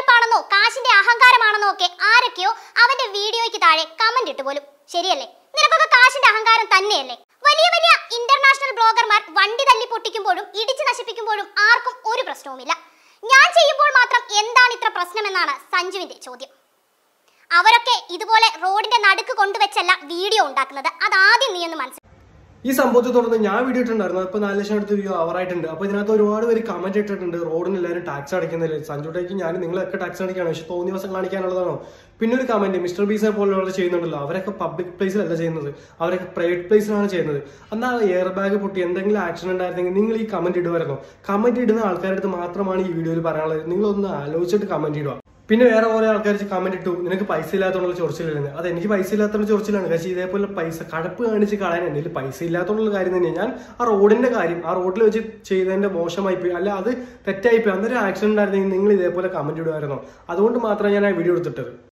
ഉടായ്പാണെന്നോ കാശിന്റെ അഹങ്കാരമാണെന്നോ ഒക്കെ ആരൊക്കെയോ അവന്റെ വീഡിയോയ്ക്ക് താഴെ കമന്റ് ഇട്ട് പോലും ശരിയല്ലേ നിനക്കൊക്കെ കാശിന്റെ അഹങ്കാരം തന്നെയല്ലേ വലിയ വലിയ ഇന്റർനാഷണൽ ബ്ലോഗർമാർ വണ്ടി തല്ലി പൊട്ടിക്കുമ്പോഴും ഇടിച്ചു നശിപ്പിക്കുമ്പോഴും ആർക്കും ഒരു പ്രശ്നവുമില്ല ഞാൻ ചെയ്യുമ്പോൾ മാത്രം എന്താണ് ഇത്ര പ്രശ്നമെന്നാണ് സഞ്ജുവിന്റെ ചോദ്യം അവരൊക്കെ ഇതുപോലെ റോഡിന്റെ നടുക്ക് കൊണ്ടുവച്ചല്ല വീഡിയോ ഉണ്ടാക്കുന്നത് അതാദ്യം നീ ഒന്ന് മനസ്സിലാക്കി ഈ സംഭവത്തെ തുടർന്ന് ഞാൻ വീഡിയോ ഇട്ടിട്ടുണ്ടായിരുന്നു ഇപ്പൊ നാല് ലക്ഷം അടുത്ത് വ്യൂ അവറായിട്ടുണ്ട് അപ്പൊ ഇതിനകത്ത് ഒരുപാട് പേര് കമന്റ് ഇട്ടിട്ടുണ്ട് റോഡിന് എല്ലാവരും ടാക്സ് അടയ്ക്കുന്നില്ല സഞ്ജുട്ടേക്ക് ഞാൻ നിങ്ങളൊക്കെ ടാക്സ് അടിക്കുകയാണ് പക്ഷെ തോന്നിയ ദിവസം കാണിക്കാനുള്ളതാണോ പിന്നെ ഒരു കമന്റ് മിസ്റ്റർ ബീസിനെ പോലുള്ളവർ ചെയ്യുന്നുണ്ടല്ലോ അവരൊക്കെ പബ്ലിക് പ്ലേസിലല്ല ചെയ്യുന്നത് അവരൊക്കെ പ്രൈവറ്റ് പ്ലേസിലാണ് ചെയ്യുന്നത് എന്നാൽ എയർ ബാഗ് പൊട്ടി എന്തെങ്കിലും ആക്ഷൻ ഉണ്ടായിരുന്നെങ്കിൽ നിങ്ങൾ ഈ കമന്റ് ഇടുമായിരുന്നോ കമന്റ് ഇടുന്ന ആൾക്കാരുടെ അടുത്ത് മാത്രമാണ് ഈ വീഡിയോയിൽ പറയാനുള്ളത് നിങ്ങളൊന്ന് ആലോചിച്ചിട്ട് കമന്റ് ഇടുക പിന്നെ വേറെ കുറെ ആൾക്കാർ കമന്റ് ഇട്ടു നിനക്ക് പൈസ ഇല്ലാത്തോണ്ടുള്ള ചൊറിച്ചില്ലെന്ന് അത് എനിക്ക് പൈസ ഇല്ലാത്തോണ്ട് ചൊറിച്ചിലാണ് പക്ഷേ ഇതേപോലെ പൈസ കടപ്പ് കാണിച്ച് കളയാൻ എൻ്റെ കയ്യിൽ പൈസ ഇല്ലാത്തോണ്ടുള്ള കാര്യം തന്നെയാണ് ഞാൻ ആ റോഡിന്റെ കാര്യം ആ റോഡിൽ വെച്ച് ചെയ്തതിന്റെ മോശമായി പോയി അല്ല അത് തെറ്റായി പോയി അന്നൊരു ആക്സിഡന്റ് ഉണ്ടായിരുന്നെങ്കിൽ നിങ്ങൾ ഇതേപോലെ കമന്റ് ഇടുമായിരുന്നോ അതുകൊണ്ട് മാത്രമാണ് ഞാൻ ആ വീഡിയോ എടുത്തിട്ടത്